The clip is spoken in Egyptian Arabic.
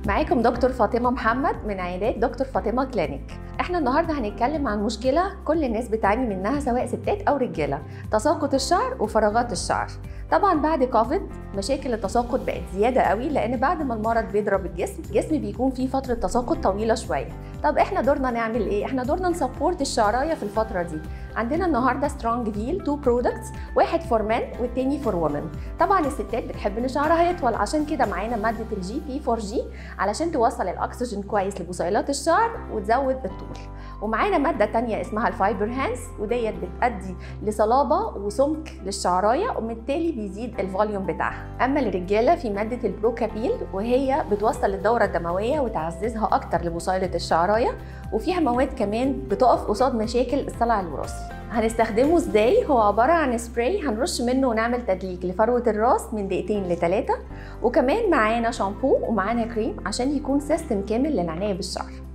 معاكم دكتور فاطمه محمد من عيادات دكتور فاطمه كلينيك احنا النهارده هنتكلم عن مشكله كل الناس بتعاني منها سواء ستات او رجاله تساقط الشعر وفراغات الشعر طبعا بعد كوفيد مشاكل التساقط بقت زياده قوي لان بعد ما المرض بيضرب الجسم الجسم بيكون فيه فتره تساقط طويله شويه طب احنا دورنا نعمل ايه احنا دورنا نسبورت الشعرايه في الفتره دي عندنا النهارده سترونج فيل تو برودكتس واحد فور مان والتاني فور وومن طبعا الستات بتحب ان شعرها يطول عشان كده معانا ماده الجي بي 4 جي علشان توصل الاكسجين كويس لبصيلات الشعر وتزود الطول ومعانا ماده تانية اسمها الفايبر هانس وديت بتأدي لصلابه وسمك للشعرايه وبالتالي بيزيد الفوليوم بتاعها اما للرجاله في ماده البروكابيل وهي بتوصل الدوره الدمويه وتعززها اكتر لبصيله الشعرايه وفيها مواد كمان بتقف قصاد مشاكل الصلع الوراثي هنستخدمه ازاي هو عباره عن سبراي هنرش منه ونعمل تدليك لفروه الراس من دقيقتين لثلاثه وكمان معانا شامبو ومعانا كريم عشان يكون سيستم كامل للعنايه بالشعر